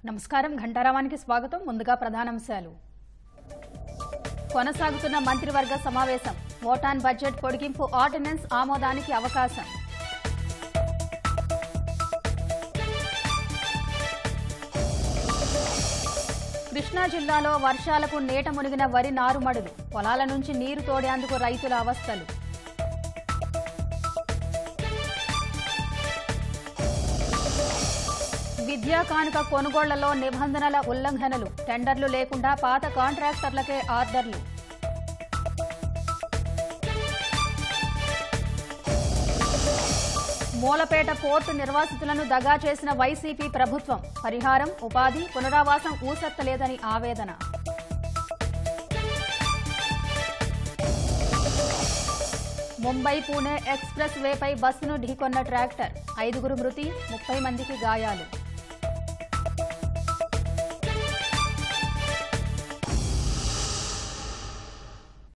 నమస్కారం ఘంటారావానికి స్వాగతం ముందుగా ప్రధానాంశాలు కొనసాగుతున్న మంత్రివర్గ సమావేశం ఓటాన్ బడ్జెట్ పొడిగింపు ఆర్డినెన్స్ ఆమోదానికి అవకాశం కృష్ణా జిల్లాలో వర్షాలకు నీట మునిగిన వరి నారుమడులు పొలాల నుంచి నీరు తోడేందుకు రైతుల అవస్థలు విద్యా కానుక కొనుగోళ్లలో నిబంధనల ఉల్లంఘనలు టెండర్లు లేకుండా పాత కాంట్రాక్టర్లకే ఆర్డర్లు మూలపేట పోర్టు నిర్వాసితులను దగా చేసిన వైసీపీ ప్రభుత్వం పరిహారం ఉపాధి పునరావాసం ఊసెత్తలేదని ఆవేదన ముంబై పూణే ఎక్స్ప్రెస్ వేపై బస్సును ఢీకొన్న ట్రాక్టర్ ఐదుగురు మృతి ముప్పై మందికి గాయాలు